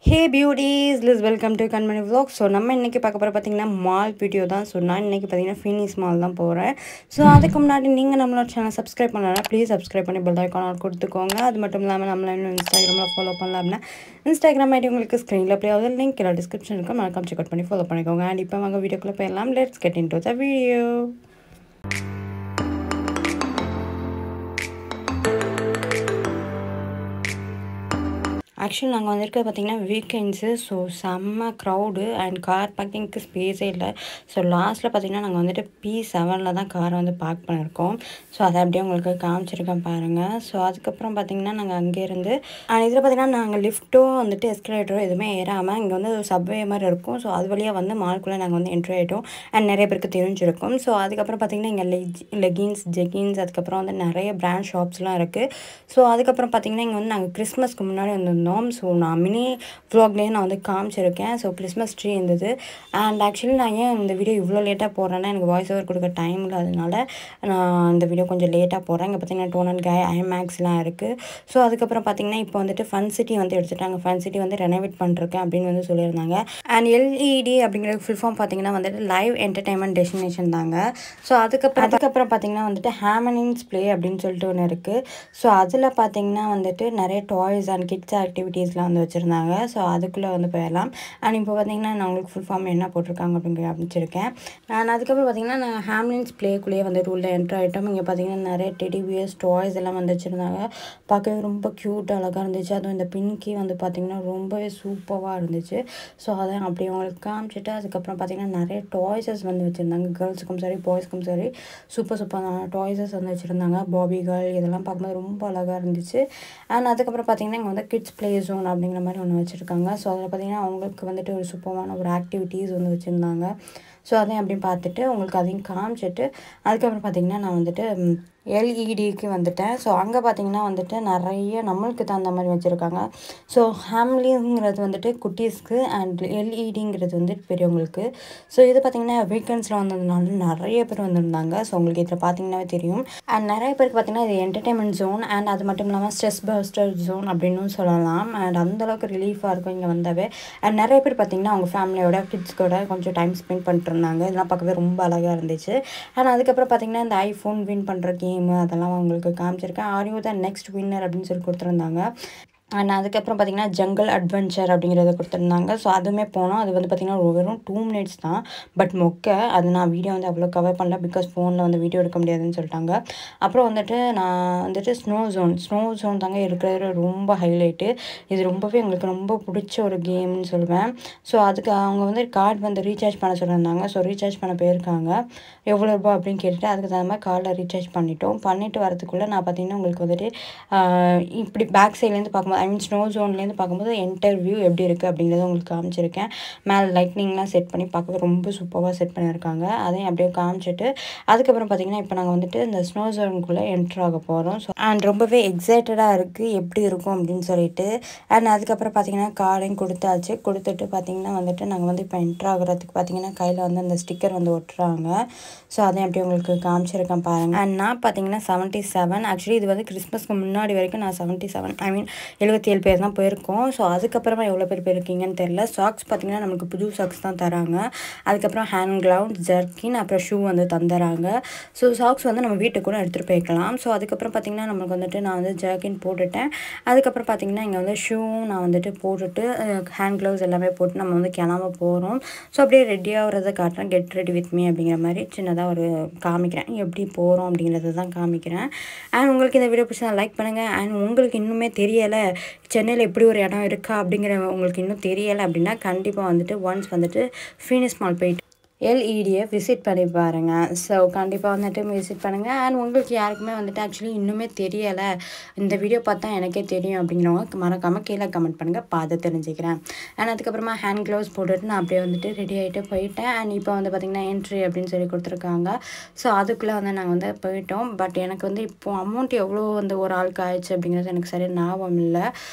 hey beauties Liz welcome to Kanmani vlog so நம்ம இன்றைக்கி பார்க்க போகிற பார்த்தீங்கன்னா மால் வீடியோ தான் ஸோ நான் இன்றைக்கி பார்த்தீங்கன்னா ஃபினிஸ் மால் தான் போகிறேன் ஸோ அதுக்கு முன்னாடி நீங்கள் நம்மளோட சேனல் சப்ஸ்கிரைப் பண்ணலாம் ப்ளீஸ் சப்ஸ்கிரைப் பண்ணி பெல் ஐக்கான் கொடுத்துக்கோங்க அது மட்டும் இல்லாமல் நம்மள இன்னும் இன்ஸ்டாகிராமில் ஃபாலோ பண்ணலாம் அப்படின்னா இன்ஸ்டாகிராம் ஐடி உங்களுக்கு ஸ்க்ரீனில் ப்ளே ஆகுது லிங்க் இல்லை டிஸ்கிரிப்ஷன் இருக்கும் மறக்காம செக் அவுட் பண்ணி ஃபாலோ பண்ணிக்கோங்க அண்ட் இப்போ வாங்க வீடியோக்குள்ளே போயிடலாம் let's get into the video actually நாங்கள் வந்திருக்க பார்த்தீங்கன்னா வீக்கெண்ட்ஸு ஸோ செம்ம க்ரௌடு அண்ட் கார் பார்க்கிங்க்கு ஸ்பேஸே இல்லை ஸோ லாஸ்ட்டில் பார்த்தீங்கன்னா நாங்கள் வந்துட்டு பி செவனில் தான் காரை வந்து பார்க் பண்ணியிருக்கோம் ஸோ அதை அப்படியே உங்களுக்கு காமிச்சிருக்கேன் பாருங்கள் ஸோ அதுக்கப்புறம் பார்த்தீங்கன்னா நாங்கள் அங்கேருந்து அண்ட் இதில் பார்த்தீங்கன்னா நாங்கள் லிஃப்ட்டோ வந்துட்டு எஸ்கலேட்டரோ எதுவுமே ஏறாமல் இங்கே வந்து ஒரு சப்வே மாதிரி இருக்கும் ஸோ அது வழியாக வந்து மால்குள்ளே நாங்கள் வந்து என்ட்ரி ஆகிட்டோம் அண்ட் நிறைய பேருக்கு தெரிஞ்சிருக்கும் ஸோ அதுக்கப்புறம் பார்த்தீங்கன்னா இங்கே லெக் லெகின்ஸ் ஜெகின்ஸ் அதுக்கப்புறம் வந்து நிறைய பிராண்ட் ஷாப்ஸ்லாம் இருக்குது ஸோ அதுக்கப்புறம் பார்த்தீங்கன்னா இங்கே வந்து நாங்கள் கிறிஸ்மஸ்க்கு முன்னாடி வந்திருந்தோம் ஸோ நான் மினி வ்ளாக்லேயே நான் வந்து காமிச்சிருக்கேன் ஸோ கிறிஸ்மஸ் ட்ரீ இருந்தது அண்ட் ஆக்சுவலி நான் ஏன் இந்த வீடியோ இவ்வளோ லேட்டாக போடுறேன்னா எனக்கு வாய்ஸ் ஓவர் கொடுக்க டைம் இல்லாதனால நான் இந்த வீடியோ கொஞ்சம் லேட்டாக போடுறேன் இங்கே பார்த்தீங்கன்னா டோன் அண்ட் கை ஐமேக்ஸ்லாம் இருக்குது ஸோ அதுக்கப்புறம் பார்த்தீங்கன்னா இப்போ வந்துட்டு ஃபன் சிட்டி வந்து எடுத்துட்டாங்க ஃபன் சிட்டி வந்து ரெனோவேட் பண்ணிருக்கேன் அப்படின்னு வந்து சொல்லியிருந்தாங்க அண்ட் எல்இடி அப்படிங்கிற ஃபுல் ஃபார்ம் பார்த்தீங்கன்னா வந்துட்டு லைவ் என்டர்டைன்மெண்ட் டெஸ்டினேஷன் தாங்க ஸோ அதுக்கப்புறம் அதுக்கப்புறம் பார்த்தீங்கன்னா வந்துட்டு ஹேமனின்ஸ் ப்ளே அப்படின்னு சொல்லிட்டு ஒன்று இருக்குது ஸோ அதில் பார்த்தீங்கன்னா வந்துட்டு நிறைய டாய்ஸ் அண்ட் கிட்ஸ் ஆக்டிவிட்டீஸ்லாம் வந்து வச்சுருந்தாங்க ஸோ அதுக்குள்ளே வந்து போயிடலாம் அண்ட் இப்போ பார்த்தீங்கன்னா நான் உங்களுக்கு ஃபுல் ஃபார்ம் என்ன போட்டிருக்காங்க அப்படிங்கிற அமைச்சிருக்கேன் அண்ட் அதுக்கப்புறம் பார்த்தீங்கன்னா நான் ஹேம்லின்ஸ் ப்ளேக்குள்ளேயே வந்து ரூலில் என்ட்ரு ஆகிட்டோம் இங்கே பார்த்தீங்கன்னா நிறைய டெடி பியர்ஸ் டாய்ஸ் எல்லாம் வந்து வச்சுருந்தாங்க பார்க்கவே ரொம்ப க்யூட் அழகாக இருந்துச்சு அதுவும் இந்த பின்கி வந்து பார்த்திங்கன்னா ரொம்பவே சூப்பராக இருந்துச்சு ஸோ அதை அப்படி உங்களுக்கு காமிச்சிட்டு அதுக்கப்புறம் பார்த்திங்கன்னா நிறைய டாய்ஸஸ் வந்து வச்சுருந்தாங்க கேர்ள்ஸுக்கும் சரி பாய்ஸ்க்கும் சரி சூப்பர் சூப்பரான டாய்ஸஸ் வந்து வச்சுருந்தாங்க பாபி கேர்ள் இதெல்லாம் பார்க்கும்போது ரொம்ப அழகாக இருந்துச்சு அண்ட் அதுக்கப்புறம் பார்த்திங்கன்னா இங்கே வந்து கிட்ஸ் ப்ளே ஜோன் அப்படிங்கிற மாதிரி ஒன்று வச்சுருக்காங்க ஸோ அதில் பார்த்திங்கன்னா அவங்களுக்கு வந்துட்டு ஒரு சூப்பரான ஒரு ஆக்டிவிட்டீஸ் வந்து வச்சுருந்தாங்க ஸோ அதையும் அப்படி பார்த்துட்டு உங்களுக்கு அதையும் காமிச்சிட்டு அதுக்கப்புறம் பார்த்திங்கன்னா நான் வந்துட்டு எல்இடிக்கு வந்துட்டேன் ஸோ அங்கே பார்த்தீங்கன்னா வந்துட்டு நிறைய நம்மளுக்கு தகுந்த மாதிரி வச்சுருக்காங்க ஸோ ஃபேமிலிங்கிறது வந்துட்டு குட்டீஸ்க்கு அண்ட் எல்இடிங்கிறது வந்துட்டு பெரியவங்களுக்கு ஸோ இது பார்த்திங்கன்னா வீக்கெண்ட்ஸில் வந்ததுனால நிறைய பேர் வந்திருந்தாங்க ஸோ உங்களுக்கு இதில் பார்த்தீங்கன்னாவே தெரியும் அண்ட் நிறைய பேருக்கு பார்த்திங்கன்னா இது என்டர்டைன்மெண்ட் ஜோன் அண்ட் அது மட்டும் இல்லாமல் ஸ்ட்ரெஸ் பஸ்டர் ஜோன் அப்படின்னு சொல்லலாம் அண்ட் அந்தளவுக்கு ரிலீஃபாக இருக்கும் இங்கே வந்தாவே அண்ட் நிறைய பேர் பார்த்திங்கன்னா அவங்க ஃபேமிலியோட கிட்ஸ் கூட கொஞ்சம் டைம் ஸ்பெண்ட் பண்ணிட்டு இருந்தாங்க இதெல்லாம் பார்க்கவே ரொம்ப அழகாக இருந்துச்சு அண்ட் அதுக்கப்புறம் பார்த்திங்கன்னா இந்த ஐஃபோன் வின் பண்ணுற கேமு அதெல்லாம் உங்களுக்கு காமிச்சிருக்கேன் ஆரியூ தான் நெக்ஸ்ட் வின்னர் அப்படின்னு சொல்லி கொடுத்துருந்தாங்க அண்ட் அதுக்கப்புறம் பார்த்திங்கன்னா ஜங்கல் அட்வென்ச்சர் அப்படிங்கிறத கொடுத்துருந்தாங்க ஸோ அதுவுமே போனோம் அது வந்து பார்த்திங்கன்னா வெறும் டூ மினிட்ஸ் தான் பட் மொக்க அது நான் வீடியோ வந்து அவ்வளோ கவர் பண்ணல பிகாஸ் ஃபோனில் வந்து வீடியோ எடுக்க முடியாதுன்னு சொல்லிட்டாங்க அப்புறம் வந்துட்டு நான் வந்துட்டு ஸ்னோ ஜோன் ஸ்னோ ஜோன் தாங்க இருக்கிறது ரொம்ப ஹைலைட்டு இது ரொம்பவே எங்களுக்கு ரொம்ப பிடிச்ச ஒரு கேம்னு சொல்லுவேன் ஸோ அதுக்கு அவங்க வந்து கார்டு வந்து ரீசார்ஜ் பண்ண சொல்லியிருந்தாங்க ஸோ ரீசார்ஜ் பண்ண போயிருக்காங்க எவ்வளோ ரூபா அப்படின்னு கேட்டுட்டு அதுக்கு தகுந்த மாதிரி கார்டில் ரீசார்ஜ் பண்ணிட்டோம் பண்ணிவிட்டு வரதுக்குள்ளே நான் பார்த்திங்கன்னா உங்களுக்கு வந்துட்டு இப்படி பேக் சைட்லேருந்து பார்க்கும்போது ஐ மீன் ஸ்னோ ஜோன்லேருந்து பார்க்கும்போது இன்டர்வியூ எப்படி இருக்குது அப்படிங்கிறத உங்களுக்கு காமிச்சிருக்கேன் மேலே லைட்னிங்லாம் செட் பண்ணி பார்க்க ரொம்ப சூப்பராக செட் பண்ணியிருக்காங்க அதையும் அப்படியே காமிச்சிட்டு அதுக்கப்புறம் பார்த்திங்கன்னா இப்போ நாங்கள் வந்துட்டு இந்த ஸ்னோ ஜோனுக்குள்ளே என்ட்ரு ஆக போகிறோம் ஸோ அண்ட் ரொம்பவே எக்ஸைட்டடாக இருக்குது எப்படி இருக்கும் அப்படின்னு சொல்லிட்டு அண்ட் அதுக்கப்புறம் பார்த்திங்கன்னா கார்டையும் கொடுத்தாச்சு கொடுத்துட்டு பார்த்திங்கன்னா வந்துட்டு நாங்கள் வந்து இப்போ என்ட்ரு ஆகிறதுக்கு பார்த்திங்கன்னா கையில் வந்து அந்த ஸ்டிக்கர் வந்து ஒட்டுறாங்க ஸோ அதையும் அப்படியே உங்களுக்கு காமிச்சிருக்கேன் பாருங்கள் அண்ட் நான் பார்த்தீங்கன்னா செவன்ட்டி செவன் ஆக்சுவலி இது வந்து கிறிஸ்மஸ்க்கு முன்னாடி வரைக்கும் நான் செவன்ட்டி செவன் ஐ மீன் எழுபத்தி ஏழு பேர் தான் போயிருக்கோம் ஸோ அதுக்கப்புறமா எவ்வளோ பேர் போயிருக்கீங்கன்னு தெரில சாக்ஸ் பார்த்திங்கன்னா நமக்கு புது சாக்ஸ் தான் தராங்க அதுக்கப்புறம் ஹேண்ட் கிளவுண்ட் ஜர்க்கின் அப்புறம் ஷூ வந்து தந்துடுறாங்க ஸோ சாக்ஸ் வந்து நம்ம வீட்டுக்கு கூட எடுத்துகிட்டு போய்க்கலாம் ஸோ அதுக்கப்புறம் பார்த்திங்கன்னா நமக்கு வந்துட்டு நான் வந்து ஜர்க்கின் போட்டுட்டேன் அதுக்கப்புறம் பார்த்திங்கன்னா இங்கே வந்து ஷூவும் நான் வந்துட்டு போட்டுட்டு ஹேண்ட் க்ளவுஸ் எல்லாமே போட்டு நம்ம வந்து கிளம்ப போகிறோம் ஸோ அப்படியே ரெடியாகிறத காட்டுறேன் கெட் ரெடி வித் மீ அப்படிங்கிற மாதிரி சின்னதாக ஒரு காமிக்கிறேன் எப்படி போகிறோம் அப்படிங்கிறத தான் காமிக்கிறேன் அண்ட் உங்களுக்கு இந்த வீடியோ பிடிச்சா லைக் பண்ணுங்கள் அண்ட் உங்களுக்கு இன்னுமே தெரியலை சென்னையில் எப்படி ஒரு இடம் இருக்கா அப்படிங்கிற உங்களுக்கு இன்னும் தெரியலை அப்படின்னா கண்டிப்பாக வந்துட்டு ஒன்ஸ் வந்துட்டு ஃபீனிஸ் மால் போயிட்டு எல்இடியை விசிட் பண்ணி பாருங்கள் ஸோ கண்டிப்பாக வந்துட்டு விசிட் பண்ணுங்கள் அண்ட் உங்களுக்கு யாருக்குமே வந்துட்டு ஆக்சுவலி இன்னுமே தெரியலை இந்த வீடியோ பார்த்தா எனக்கே தெரியும் அப்படிங்கிறவங்க மறக்காமல் கீழே கமெண்ட் பண்ணுங்கள் பார்த்து தெரிஞ்சுக்கிறேன் அண்ட் அதுக்கப்புறமா ஹேண்ட் க்ளவுஸ் போட்டுட்டு நான் அப்படியே வந்துட்டு ரெடி ஆகிட்டு போயிட்டேன் அண்ட் இப்போ வந்து பார்த்திங்கன்னா என்ட்ரி அப்படின்னு சொல்லி கொடுத்துருக்காங்க ஸோ அதுக்குள்ளே வந்து நாங்கள் வந்து போயிட்டோம் பட் எனக்கு வந்து இப்போ அமௌண்ட் எவ்வளோ வந்து ஒரு ஆளுக்கு ஆயிடுச்சு அப்படிங்கிறது எனக்கு சரியாக ஞாபகம் இல்லை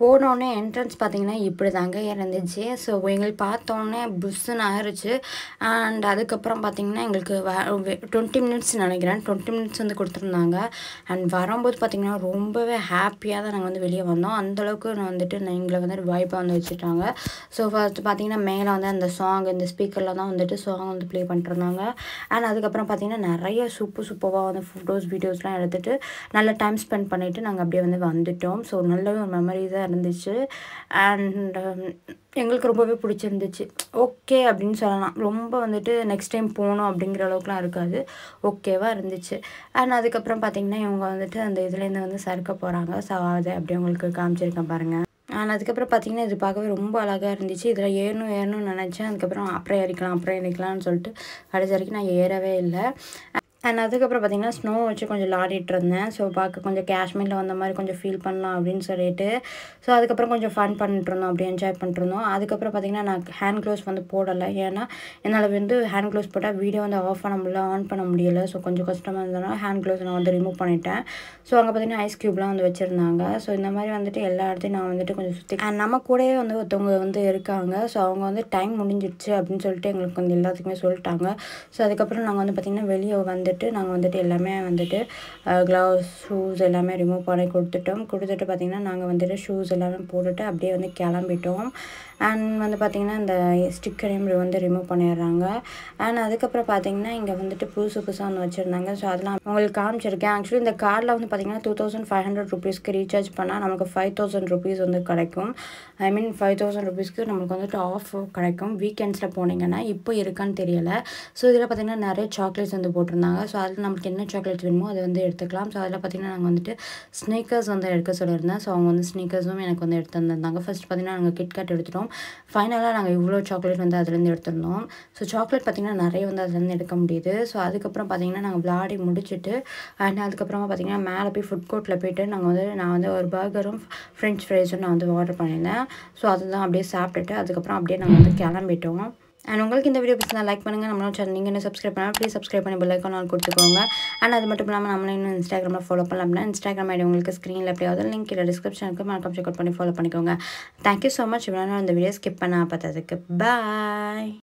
போனோடனே என்ட்ரன்ஸ் பார்த்தீங்கன்னா இப்படி தாங்க இருந்துச்சு ஸோ எங்களுக்கு பார்த்தோன்னே புஷ்ஷுன்னு ஆயிடுச்சு அண்ட் அதுக்கப்புறம் பார்த்தீங்கன்னா எங்களுக்கு டுவெண்ட்டி மினிட்ஸ் நினைக்கிறேன் டுவெண்ட்டி மினிட்ஸ் வந்து கொடுத்துருந்தாங்க அண்ட் வரும்போது பார்த்தீங்கன்னா ரொம்பவே ஹாப்பியாக தான் நாங்கள் வந்து வெளியே வந்தோம் அந்தளவுக்கு நான் வந்துட்டு நான் எங்களை வந்து வைப்பாக வந்து வச்சுட்டாங்க ஸோ ஃபர்ஸ்ட் பார்த்தீங்கன்னா மேலே வந்து அந்த சாங் இந்த ஸ்பீக்கரில் தான் வந்துட்டு சாங் வந்து ப்ளே பண்ணிட்டுருந்தாங்க அண்ட் அதுக்கப்புறம் பார்த்தீங்கன்னா நிறைய சூப்பர் சூப்பராக வந்து ஃபோட்டோஸ் வீடியோஸ்லாம் எடுத்துகிட்டு நல்ல டைம் ஸ்பெண்ட் பண்ணிவிட்டு நாங்கள் அப்படியே வந்து வந்துட்டோம் ஸோ நல்ல ஒரு மெமரிஸாக இருந்துச்சு அண்ட் எங்களுக்கு ரொம்பவே பிடிச்சிருந்துச்சு ஓகே அப்படின்னு சொல்லலாம் ரொம்ப வந்துட்டு நெக்ஸ்ட் டைம் போகணும் அப்படிங்கிற அளவுக்குலாம் இருக்காது ஓகேவாக இருந்துச்சு அண்ட் அதுக்கப்புறம் பார்த்திங்கன்னா இவங்க வந்துட்டு அந்த இதுலேருந்து வந்து சறுக்க போகிறாங்க ஸோ அதை அப்படியே உங்களுக்கு காமிச்சிருக்கேன் பாருங்கள் அண்ட் அதுக்கப்புறம் பார்த்தீங்கன்னா இது பார்க்கவே ரொம்ப அழகாக இருந்துச்சு இதில் ஏறணும் ஏறணும்னு நினச்சேன் அதுக்கப்புறம் அப்புறம் ஏறிக்கலாம் அப்புறம் ஏறிக்கலாம்னு சொல்லிட்டு கடைசி வரைக்கும் நான் ஏறவே இல்லை அண்ட் அதுக்கப்புறம் பார்த்தீங்கன்னா ஸ்னோ வச்சு கொஞ்சம் விளாடிட்டு இருந்தேன் ஸோ பார்க்க கொஞ்சம் காஷ்மீரில் வந்த மாதிரி கொஞ்சம் ஃபீல் பண்ணலாம் அப்படின்னு சொல்லிட்டு ஸோ அதுக்கப்புறம் கொஞ்சம் ஃபன் பண்ணிட்டு இருந்தோம் அப்படியே என்ஜாய் பண்ணிட்டு இருந்தோம் அதுக்கப்புறம் பார்த்தீங்கன்னா நான் ஹேண்ட் க்ளோஸ் வந்து போடலை ஏன்னா என்னால் வந்து ஹேண்ட் க்ளோஸ் போட்டால் வீடியோ வந்து ஆஃப் பண்ண முடியல ஆன் பண்ண முடியல ஸோ கொஞ்சம் கஷ்டமாக இருந்ததுனால ஹேண்ட் க்ளோஸ் நான் வந்து ரிமூவ் பண்ணிட்டேன் ஸோ அங்கே பார்த்தீங்கன்னா ஐஸ் க்யூப்லாம் வந்து வச்சுருந்தாங்க ஸோ இந்த மாதிரி வந்துட்டு எல்லா இடத்தையும் நான் வந்துட்டு கொஞ்சம் சுற்றி அண்ட் நம்ம கூடயே வந்து ஒருத்தவங்க வந்து இருக்காங்க ஸோ அவங்க வந்து டைம் முடிஞ்சிடுச்சு அப்படின்னு சொல்லிட்டு எங்களுக்கு வந்து எல்லாத்துக்குமே சொல்லிட்டாங்க ஸோ அதுக்கப்புறம் நாங்கள் வந்து பார்த்திங்கன்னா வெளியே வந்துட்டு நாங்கள் வந்துட்டு எல்லாமே வந்துட்டு க்ளவுஸ் ஷூஸ் எல்லாமே ரிமூவ் பண்ணி கொடுத்துட்டோம் கொடுத்துட்டு பார்த்திங்கன்னா நாங்கள் வந்துட்டு ஷூஸ் எல்லாமே போட்டுட்டு அப்படியே வந்து கிளம்பிட்டோம் அண்ட் வந்து பார்த்திங்கன்னா இந்த ஸ்டிக்கரையும் வந்து ரிமூவ் பண்ணிடுறாங்க அண்ட் அதுக்கப்புறம் பார்த்திங்கன்னா இங்கே வந்துட்டு புதுசு புதுசாக ஒன்று வச்சுருந்தாங்க ஸோ அதெல்லாம் உங்களுக்கு காமிச்சிருக்கேன் ஆக்சுவலி இந்த கார்டில் வந்து பார்த்திங்கன்னா டூ தௌசண்ட் ஃபைவ் ஹண்ட்ரட் ருபீஸ்க்கு ரீசார்ஜ் பண்ணால் நமக்கு ஃபைவ் தௌசண்ட் ருபீஸ் வந்து கிடைக்கும் ஐ மீன் ஃபைவ் தௌசண்ட் ருபீஸ்க்கு நமக்கு வந்துட்டு ஆஃப் கிடைக்கும் வீக்கெண்ட்ஸில் போனீங்கன்னா இப்போ இருக்கான்னு தெரியலை ஸோ இதில் பார்த்திங்கன்னா நிறைய சாக்லேட்ஸ் வந்து போட்டிருந்தாங்க ஸோ அதில் நமக்கு என்ன சாக்லேட்ஸ் வேணுமோ அதை வந்து எடுத்துக்கலாம் ஸோ அதில் பார்த்திங்கன்னா நாங்கள் வந்துட்டு ஸ்னீக்கர்ஸ் வந்து எடுக்க சொல்லியிருந்தேன் ஸோ அவங்க வந்து ஸ்னீக்கர்ஸும் எனக்கு வந்து எடுத்து தந்திருந்தாங்க ஃபஸ்ட் பார்த்திங்கன்னா நாங்கள் கிட்கேட் எடுத்துட்டோம் ஃபைனலாக நாங்கள் இவ்வளோ சாக்லேட் வந்து அதுலேருந்து எடுத்திருந்தோம் ஸோ சாக்லேட் பார்த்திங்கன்னா நிறைய வந்து அதுலேருந்து எடுக்க முடியுது ஸோ அதுக்கப்புறம் பார்த்திங்கன்னா நாங்கள் விளாடி முடிச்சுட்டு அண்ட் அதுக்கப்புறமா பார்த்திங்கன்னா மேலே போய் ஃபுட் கோர்ட்டில் போயிட்டு நாங்கள் வந்து நான் வந்து ஒரு பர்கரும் ஃப்ரெஞ்ச் ஃப்ரைஸும் நான் வந்து ஆர்டர் பண்ணியிருந்தேன் ஸோ அதுதான் அப்படியே சாப்பிட்டுட்டு அதுக்கப்புறம் அப்படியே நாங்கள் வந்து கிளம்பிட்டோம் அண்ட் உங்களுக்கு இந்த வீடியோ பிடிச்சா லைக் பண்ணுங்கள் நம்மளோட சேனல் நீங்கள் என்ன சப்ஸ்கிரைப் பண்ணால் ப்ளீஸ் சப்ஸ்கிரைப் பண்ணி பெல் ஐக்கான் கொடுத்துக்கோங்க அண்ட் அது மட்டும் இல்லாமல் நம்மளை இன்னும் இன்ஸ்டாகிராமில் ஃபாலோ பண்ணலாம் அப்படின்னா இன்ஸ்டாகிராம் ஐடி உங்களுக்கு ஸ்க்ரீனில் எப்படியாவது லிங்க் இல்லை டிஸ்கிரிப்ஷனுக்கு மறக்காம செக் அவுட் பண்ணி ஃபாலோ பண்ணிக்கோங்க தேங்க்யூ ஸோ மச் இவ்வளோ இந்த வீடியோ ஸ்கிப் பண்ண பார்த்ததுக்கு பாய்